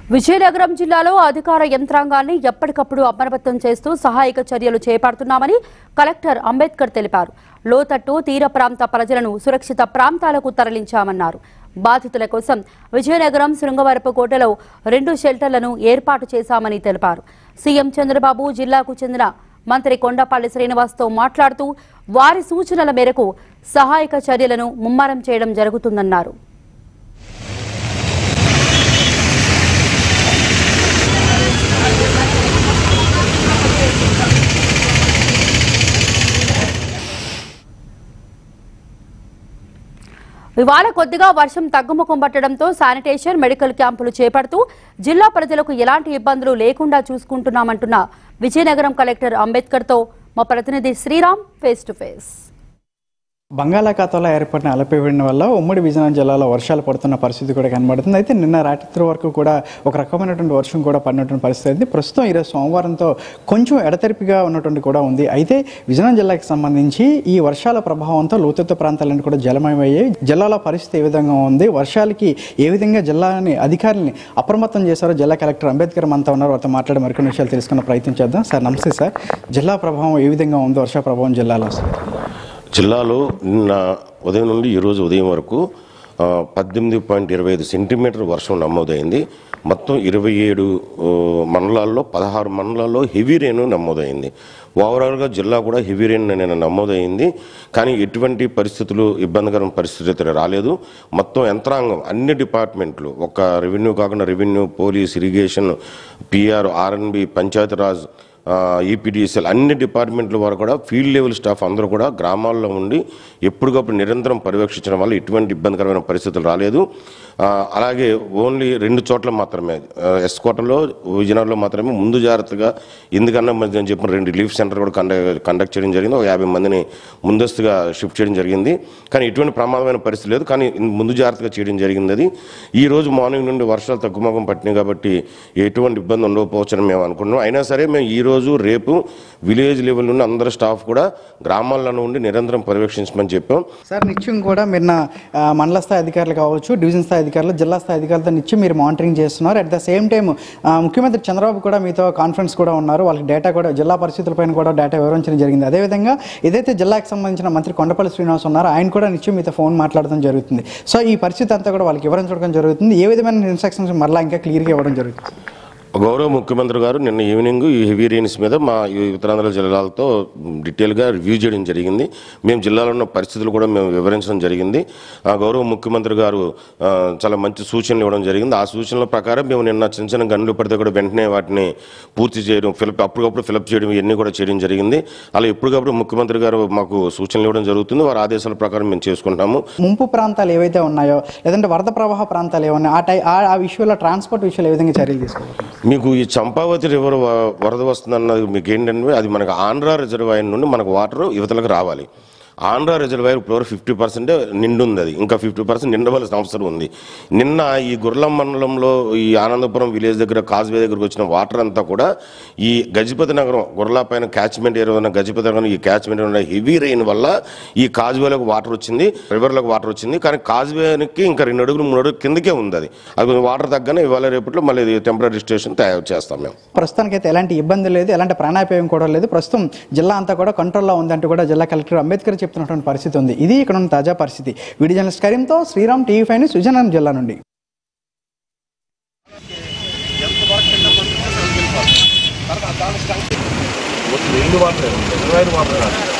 విజయనగరం జిల్లాలో అధికార యంత్రాంగాన్ని ఎప్పటికప్పుడు అప్రమత్తం చేస్తూ సహాయక చర్యలు చేపడుతున్నామని కలెక్టర్ అంబేద్కర్ తెలిపారు లోతట్టు తీర ప్రాంత ప్రజలను సురక్షిత ప్రాంతాలకు తరలించామన్నారు బాధితుల కోసం విజయనగరం శృంగవరపుకోటలో రెండు షెల్టర్లను ఏర్పాటు చేశామని తెలిపారు సీఎం చంద్రబాబు జిల్లాకు చెందిన మంత్రి కొండపల్లి శ్రీనివాస్తో మాట్లాడుతూ వారి సూచనల మేరకు సహాయక చర్యలను ముమ్మరం చేయడం జరుగుతుందన్నారు ఇవాళ కొద్దిగా వర్షం తగ్గుముఖం పట్టడంతో శానిటేషన్ మెడికల్ క్యాంపులు చేపడుతూ జిల్లా ప్రజలకు ఎలాంటి ఇబ్బందులు లేకుండా చూసుకుంటున్నామంటున్న విజయనగరం కలెక్టర్ అంబేద్కర్తో మా ప్రతినిధి శ్రీరామ్ ఫేస్ టు ఫేస్ బంగాళాఖాతంలో ఏర్పడిన అలపివేడిన వల్ల ఉమ్మడి విజయనగరం జిల్లాలో వర్షాలు పడుతున్న పరిస్థితి కూడా కనబడుతుంది అయితే నిన్న రాత్రి వరకు కూడా ఒక రకమైనటువంటి వర్షం కూడా పడినటువంటి పరిస్థితి ఉంది ప్రస్తుతం ఈరోజు సోమవారంతో కొంచెం ఎడతెరిపిగా ఉన్నటువంటి కూడా ఉంది అయితే విజయనగరం జిల్లాకి సంబంధించి ఈ వర్షాల ప్రభావంతో లోతెత్తు ప్రాంతాలన్నీ కూడా జలమయమయ్యాయి జిల్లాలో పరిస్థితి ఏ విధంగా ఉంది వర్షాలకి ఏ విధంగా జిల్లాని అధికారులని అప్రమత్తం చేశారో జిల్లా కలెక్టర్ అంబేద్కర్ మనతో ఉన్నారు వారితో మాట్లాడి మరికొన్ని విషయాలు తెలుసుకున్న ప్రయత్నం చేద్దాం సార్ నమస్తే సార్ జిల్లా ప్రభావం ఏ విధంగా ఉంది వర్ష ప్రభావం జిల్లాలో అసలు జిల్లాలో నిన్న ఉదయం నుండి ఈరోజు ఉదయం వరకు ఆ, పద్దెనిమిది పాయింట్ ఇరవై ఐదు సెంటీమీటర్ వర్షం నమోదైంది మొత్తం ఇరవై ఏడు ఆ, మండలాల్లో పదహారు మండలాల్లో హెవీ రెయిన్ నమోదైంది ఓవరాల్గా జిల్లా కూడా హెవీ రెయిన్ నిన్న నమోదైంది కానీ ఎటువంటి పరిస్థితులు ఇబ్బందికరమైన పరిస్థితులు అయితే రాలేదు మొత్తం యంత్రాంగం అన్ని డిపార్ట్మెంట్లు ఒక రెవెన్యూ కాకుండా revenue police irrigation PR RNB Panchayat Raj EPDSL అన్ని డిపార్ట్మెంట్ల వారు కూడా ఫీల్డ్ లెవెల్ స్టాఫ్ అందరూ కూడా గ్రామాల్లో ఉండి ఎప్పటికప్పుడు నిరంతరం పర్యవేక్షించడం వల్ల ఎటువంటి ఇబ్బందికరమైన పరిస్థితులు రాలేదు ఆ, అలాగే ఓన్లీ రెండు చోట్ల మాత్రమే ఆ, ఎస్కోటలో విజయనగరంలో మాత్రమే ముందు జాగ్రత్తగా ఎందుకన్నా మంచిది అని చెప్పిన రెండు రిలీఫ్ సెంటర్ కూడా కండక్ట్ కండక్ట్ చేయడం జరిగింది ఒక యాభై మందిని ముందస్తుగా షిఫ్ట్ చేయడం జరిగింది కానీ ఎటువంటి ప్రమాదమైన పరిస్థితి లేదు కానీ ముందు జాగ్రత్తగా చేయడం జరిగింది అది ఈ రోజు మార్నింగ్ నుండి వర్షాలు తగ్గుముఖం పట్టినాయి కాబట్టి ఎటువంటి ఇబ్బంది ఉండకపోవచ్చని మేము అనుకుంటున్నాం అయినా సరే మేము ఈ రోజు రేపు విలేజ్ లెవెల్ నుండి అందరూ స్టాఫ్ కూడా గ్రామాల్లో ఉండి నిరంతరం పర్యవేక్షించమని చెప్పాం సార్ నిత్యం కూడా మీరు నా ఆ, మండల స్థాయి అధికారులు కావచ్చు డివిజన్ స్థాయి అధికారులు జిల్లా స్థాయి అధికారులతో నిత్యం మీరు మానిటరింగ్ చేస్తున్నారు అట్ ద సేమ్ టైం ముఖ్యమంత్రి చంద్రబాబు కూడా మీతో కాన్ఫరెన్స్ కూడా ఉన్నారు వాళ్ళకి డేటా కూడా జిల్లా పరిస్థితులపైన కూడా డేటా వివరించడం జరిగింది అదేవిధంగా ఏదైతే జిల్లాకు సంబంధించిన మంత్రి కొండపల్లి శ్రీనివాస్ ఉన్నారో ఆయన కూడా నిత్యం మీతో ఫోన్ మాట్లాడడం జరుగుతుంది సో ఈ పరిస్థితి అంతా కూడా వాళ్ళకి వివరించడం జరుగుతుంది ఏ విధమైన ఇన్స్ట్రక్షన్స్ మరలా ఇంకా క్లియర్గా ఇవ్వడం జరుగుతుంది గౌరవ ముఖ్యమంత్రి గారు నిన్న ఈవినింగ్ ఈ హెవీ రెయిన్స్ మీద మా ఈ ఉత్తరాంధ్ర జిల్లాలతో డీటెయిల్గా రివ్యూ చేయడం జరిగింది మేము జిల్లాలో ఉన్న పరిస్థితులు కూడా మేము వివరించడం జరిగింది ఆ గౌరవ ముఖ్యమంత్రి గారు ఆ, చాలా మంచి సూచనలు ఇవ్వడం జరిగింది ఆ సూచనల ప్రకారం మేము నిన్న చిన్న చిన్న గనులు పడితే కూడా వెంటనే వాటిని పూర్తి చేయడం ఫిలప్ అప్పటికప్పుడు ఫిలప్ చేయడం ఇవన్నీ కూడా చేయడం జరిగింది అలా ఎప్పటికప్పుడు ముఖ్యమంత్రి గారు మాకు సూచనలు ఇవ్వడం జరుగుతుంది వారి ఆదేశాల ప్రకారం మేము చేసుకుంటాము ముంపు ప్రాంతాలు ఏవైతే ఉన్నాయో లేదంటే వరద ప్రవాహ ప్రాంతాలు ఏమన్నా ఆ టై ఆ- ఆ విషయంలో ట్రాన్స్పోర్ట్ విషయంలో ఏ విధంగా చర్యలు తీసుకోవాలి మీకు ఈ చంపావతి రివర్ వ- వరద వస్తుందన్నది మీకు ఏంటంటే అది మనకు ఆంధ్రా రిజర్వాయర్ నుండి మనకు వాటర్ యువతలకు రావాలి ఆంధ్రా రిజర్వాయర్ ఇప్పుడు ఫిఫ్టీ పర్సెంట్ నిండుంది అది ఇంకా ఫిఫ్టీ పర్సెంట్ నిండవలసిన అవసరం ఉంది నిన్న ఈ గుర్లం మండలంలో ఈ ఆనందపురం విలేజ్ దగ్గర కాజ్వే దగ్గరకు వచ్చిన వాటర్ అంతా కూడా ఈ గజపతి నగరం గుర్లా పైన క్యాచ్మెంట్ ఏరియా ఉన్న గజపతి నగరం ఈ క్యాచ్మెంట్ ఉన్న హెవీ రెయిన్ వల్ల ఈ కాజ్వేలకు వాటర్ వచ్చింది రివర్లకు వాటర్ వచ్చింది కానీ కాజ్వేకి ఇంకా రెండు అడుగులు మూడు అడుగులు కిందకే ఉంది అది అది కొంచెం వాటర్ తగ్గనే ఇవాళ రేపట్లో మళ్ళీ టెంపరీ స్టేషన్ తయారు చేస్తాం మేము ప్రస్తుతానికైతే ఎలాంటి ఇబ్బంది లేదు ఎలాంటి ప్రాణాపాయం కూడా లేదు ప్రస్తుతం జిల్లా అంతా కూడా కంట్రోల్లో ఉందంటూ కూడా జిల్లా కలెక్టర్ అంబేద్కర్ చెప్తున్నటువంటి పరిస్థితి ఉంది ఇది ఇక్కడ ఉన్న తాజా పరిస్థితి వీడియో జర్నలిస్ట్ కరీంతో Sriram TV five news Vizianagaram జిల్లా నుండి నీళ్ళు వాటర్ రిజర్వాయర్ వాటర్